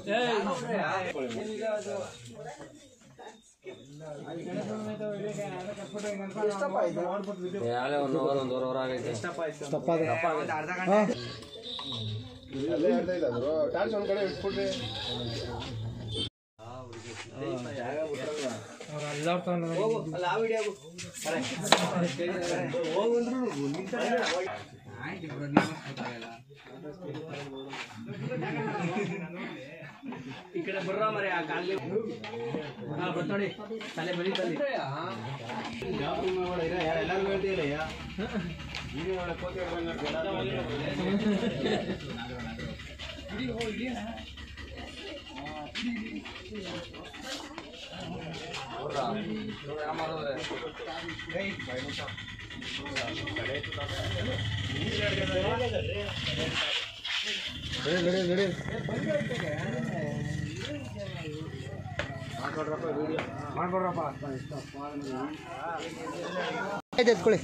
ಯಾಳೆ one hour ಒಂದೂವರೆ hour ಆಗೈತೆ ಈ ಕಡೆ ಬರ್ರ ಮರೆ ಆ ಕಾಲಿ ಹಾ ಬತ್ ನೋಡಿ ತಲೆ ಬರೀತಲ್ಲಿ ಆಯ್ತು ಎತ್ಕೊಳ್ಳಿ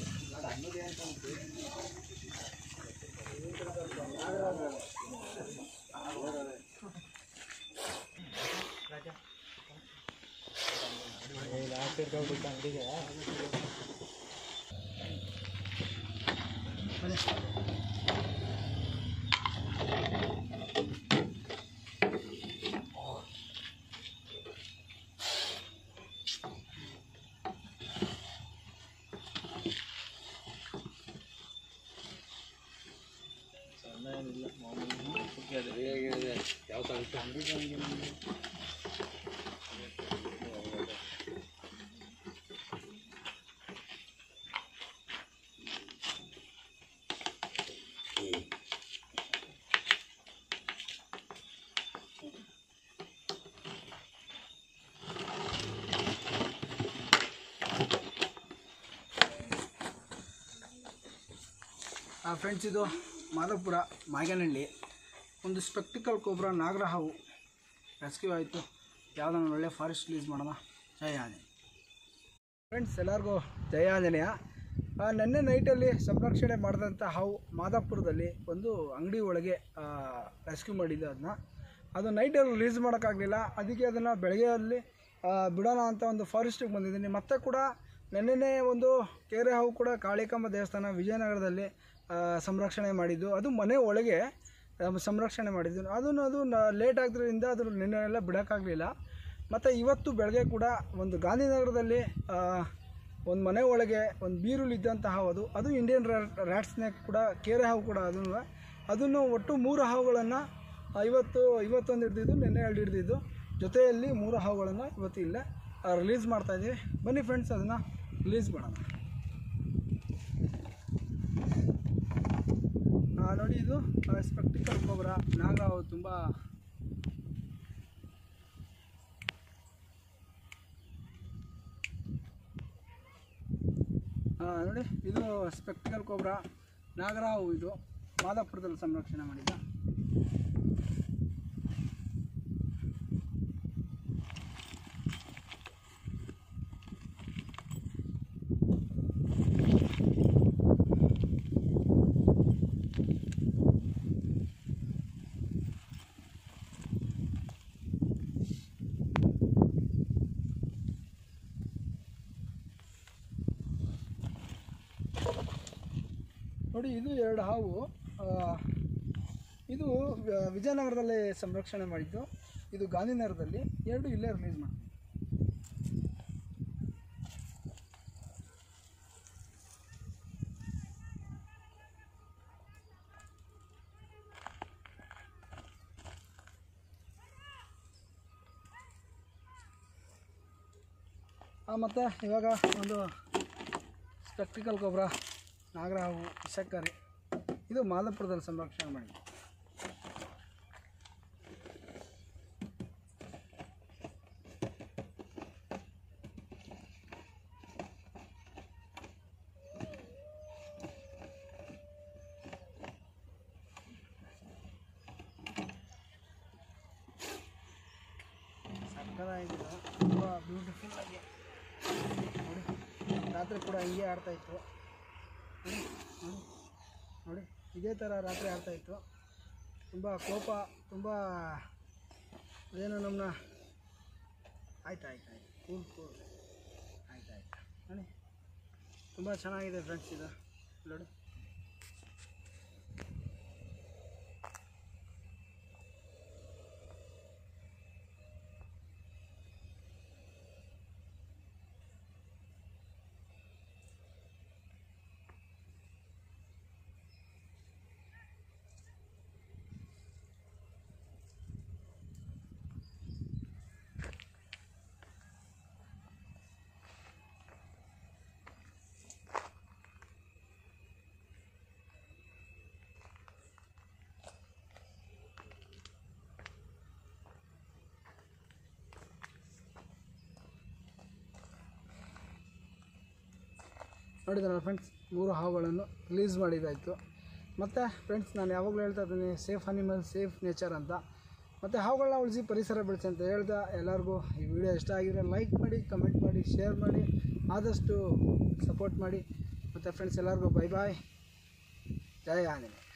ಫ್ರೆಂಡ್ಸ್ ಇದು ಮಾಧವಪುರ ಮಾಯಗನಹಳ್ಳಿ ಒಂದು ಸ್ಪೆಕ್ಟಿಕಲ್ ಕೊಬ್ರ ನಾಗರ ಹಾವು ರೆಸ್ಕ್ಯೂ ಆಯಿತು ಯಾವುದನ್ನ ಒಳ್ಳೆ ಫಾರೆಸ್ಟ್ ರಿಲೀಸ್ ಮಾಡೋಣ ಜಯ ಆಂಜನೇಯ ಫ್ರೆಂಡ್ಸ್ ಎಲ್ಲರಿಗೂ ಜಯ ಆಂಜನೇಯ ಆ, ನೆನ್ನೆ ನೈಟಲ್ಲಿ ಸಂರಕ್ಷಣೆ ಮಾಡಿದಂಥ ಹಾವು ಮಾದಾಪುರದಲ್ಲಿ ಒಂದು ಅಂಗಡಿ ಒಳಗೆ ರೆಸ್ಕ್ಯೂ ಮಾಡಿದ್ದೆ ಅದನ್ನ ಅದು ನೈಟಲ್ಲಿ ರಿಲೀಸ್ ಮಾಡೋಕ್ಕಾಗಲಿಲ್ಲ ಅದಕ್ಕೆ ಅದನ್ನು ಬೆಳಗ್ಗೆಯಲ್ಲಿ ಆ, ಬಿಡೋಣ ಅಂತ ಒಂದು ಫಾರೆಸ್ಟಿಗೆ ಬಂದಿದ್ದೀನಿ ಮತ್ತೆ ಕೂಡ ನೆನ್ನೆನೇ ಒಂದು ಕೆರೆ ಹಾವು ಕೂಡ ಕಾಳಿಕಾಂಬ ದೇವಸ್ಥಾನ ವಿಜಯನಗರದಲ್ಲಿ ಆ, ಸಂರಕ್ಷಣೆ ಮಾಡಿದ್ದು ಅದು ಮನೆ ಒಳಗೆ ಆ, ಸಂರಕ್ಷಣೆ ಮಾಡಿದ್ದು ಅದನ್ನು ಅದು ಲೇಟ್ ಆಗಿದ್ರಿಂದ ಅದು ನಿನ್ನೆ ಎಲ್ಲ ಬಿಡೋಕ್ಕಾಗಲಿಲ್ಲ ಮತ್ತು ಇವತ್ತು ಬೆಳಗ್ಗೆ ಕೂಡ ಒಂದು ಗಾಂಧಿನಗರದಲ್ಲಿ ಆ, ಒಂದು ಮನೆ ಒಳಗೆ ಒಂದು ಬೀರುಲ್ ಇದ್ದಂತಹ ಅದು ಅದು ಇಂಡಿಯನ್ ರ್ಯಾಟ್ ಸ್ನೇಕ್ ಕೂಡ ಕೇರೆ ಹಾವು ಕೂಡ ಅದನ್ನು ಅದನ್ನು ಒಟ್ಟು ಮೂರು ಹಾವುಗಳನ್ನು ಇವತ್ತು ಇವತ್ತೊಂದು ಹಿಡ್ದಿದ್ದು ನಿನ್ನೆ ಎರಡು ಹಿಡ್ದಿದ್ದು ಜೊತೆಯಲ್ಲಿ ಮೂರು ಹಾವುಗಳನ್ನು ಇವತ್ತು ಇಲ್ಲೇ ರಿಲೀಸ್ ಮಾಡ್ತಾಯಿದ್ದೀವಿ ಬನ್ನಿ ಫ್ರೆಂಡ್ಸ್ ಅದನ್ನು ರಿಲೀಸ್ ಮಾಡೋಣ ಆ, ನೋಡಿ ಇದು ಸ್ಪೆಕ್ಟಿಕಲ್ ಗೊಬ್ಬರ ನಾಗ ಹಾವು ತುಂಬ ಆ, ನೋಡಿ ಇದು ಸ್ಪೆಕ್ಟಿಕಲ್ ಕೊಬ್ರ ನಾಗರಾವು ಇದು ಮಾದಾಪುರದಲ್ಲಿ ಸಂರಕ್ಷಣೆ ಮಾಡಿದ್ದ ನೋಡಿ ಇದು ಎರಡು ಹಾವು ಆ, ಇದು ವ- ವಿಜಯನಗರದಲ್ಲಿ ಸಂರಕ್ಷಣೆ ಮಾಡಿದ್ದು ಇದು ಗಾಂಧಿನಗರದಲ್ಲಿ ಎರಡು ಇಲ್ಲೇ ರಿಲೀಸ್ ಮಾಡಿ ಮತ್ತು ಇವಾಗ ಒಂದು ಸ್ಪೆಕ್ಟಿಕಲ್ ಗೊಬ್ಬರ ನಾಗರ ಹಾವು ವಿಷಕಾರಿ ಇದು ಮಾಲಪುರದಲ್ಲಿ ಸಂರಕ್ಷಣೆ ಮಾಡಿ ಸಕ್ಕತ್ತಾಗಿದೆ ತುಂಬ ಬ್ಯೂಟಿಫುಲ್ ಆಗಿ ನೋಡಿ ರಾತ್ರಿ ಕೂಡ ಹಿಂಗೆ ಆಡ್ತಾ ಇತ್ತು ನೋಡಿ ನೋಡಿ ನೋಡಿ ಇದೇ ಥರ ರಾತ್ರಿ ಆಡ್ತಾ ಇತ್ತು ತುಂಬ ಕೋಪ ತುಂಬ ಅದೇನೋ ನಮ್ಮನ್ನ ಆಯ್ತು ಆಯ್ತು ಆಯ್ತು ಕೂಲ್ ಕೂಲ್ ಆಯ್ತು ಆಯ್ತು ನೋಡಿ ತುಂಬ ಚೆನ್ನಾಗಿದೆ ಫ್ರೆಂಡ್ಸ್ ಇದು ನೋಡಿ ನೋಡಿದ್ರಲ್ಲ ಫ್ರೆಂಡ್ಸ್ ಮೂರು ಹಾವುಗಳನ್ನು ರಿಲೀಸ್ ಮಾಡಿದ್ದಾಯಿತು ಮತ್ತು ಫ್ರೆಂಡ್ಸ್ ನಾನು ಯಾವಾಗಲೂ ಹೇಳ್ತಾ ಇದ್ದೀನಿ ಸೇಫ್ ಅನಿಮಲ್ ಸೇಫ್ ನೇಚರ್ ಅಂತ ಮತ್ತು ಹಾವುಗಳನ್ನ ಉಳಿಸಿ ಪರಿಸರ ಬೆಳೆಸಿ ಅಂತ ಹೇಳ್ತಾ ಎಲ್ಲರಿಗೂ ಈ ವಿಡಿಯೋ ಇಷ್ಟ ಆಗಿದ್ರೆ ಲೈಕ್ ಮಾಡಿ ಕಮೆಂಟ್ ಮಾಡಿ ಶೇರ್ ಮಾಡಿ ಆದಷ್ಟು ಸಪೋರ್ಟ್ ಮಾಡಿ ಮತ್ತು ಫ್ರೆಂಡ್ಸ್ ಎಲ್ಲರಿಗೂ ಬೈ ಬಾಯ್ ಜಯ ಆಂಜನೇಯ